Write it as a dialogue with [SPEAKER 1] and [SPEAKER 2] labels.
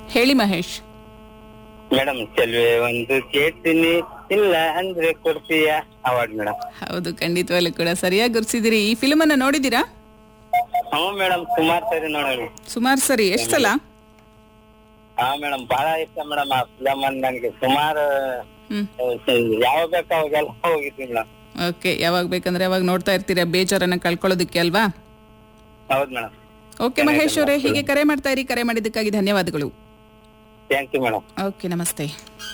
[SPEAKER 1] ಹೇಳಿ ಮಹೇಶ್
[SPEAKER 2] ಮೇಡಮ್ ಚೆಲ್ವೆ ಒಂದು ಕೇಳ್ತೀನಿ ಇಲ್ಲ ಅಂದ್ರೆ ಕೊಡ್ತೀಯಾ ಅವಾರ್ಡ್ ಮೇಡಮ್
[SPEAKER 1] ಹೌದು ಖಂಡಿತವಾಗ್ಲೂ ಕೂಡ ಸರಿಯಾಗಿ ಗುರ್ಸಿದಿರಿ ಈ ಫಿಲ್ಮ್ ಅನ್ನ ನೋಡಿದೀರಾ
[SPEAKER 2] ಹ್ಞೂ ಮೇಡಮ್ ಸುಮಾರು ಸರಿ ನೋಡೋಣ
[SPEAKER 1] ಸುಮಾರು ಸರಿ ಎಷ್ಟು ಸಲ
[SPEAKER 2] ಹಾ ಮೇಡಮ್ ಬಹಳ ಇಷ್ಟ ಮೇಡಮ್ ಆ ಫಿಲಮ್ ನನಗೆ ಸುಮಾರು
[SPEAKER 1] ಹ್ಮ್
[SPEAKER 2] ಯಾವ ಬೇಕು ಅವಾಗೆಲ್ಲ ಹೋಗಿದ್ವಿ ಮೇಡಮ್
[SPEAKER 1] ಓಕೆ ಯಾವಾಗ ಬೇಕಂದ್ರೆ ಯಾವಾಗ ನೋಡ್ತಾ ಇರ್ತೀರಾ ಬೇಜಾರನ್ನ ಕಳ್ಕೊಳ್ಳೋದಕ್ಕೆ ಅಲ್ವಾ
[SPEAKER 2] ಹೌದು ಮೇಡಮ್
[SPEAKER 1] ಓಕೆ ಮಹೇಶ್ ಅವರೇ ಹೀಗೆ ಕರೆ ಮಾಡ್ತಾ ಇರಿ ಕರೆ ಮಾಡಿದ್ದಕ್ಕಾಗಿ ಧನ್ಯವಾದಗಳು
[SPEAKER 2] ಥ್ಯಾಂಕ್ ಯು ಮೇಡಮ್
[SPEAKER 1] ಓಕೆ ನಮಸ್ತೆ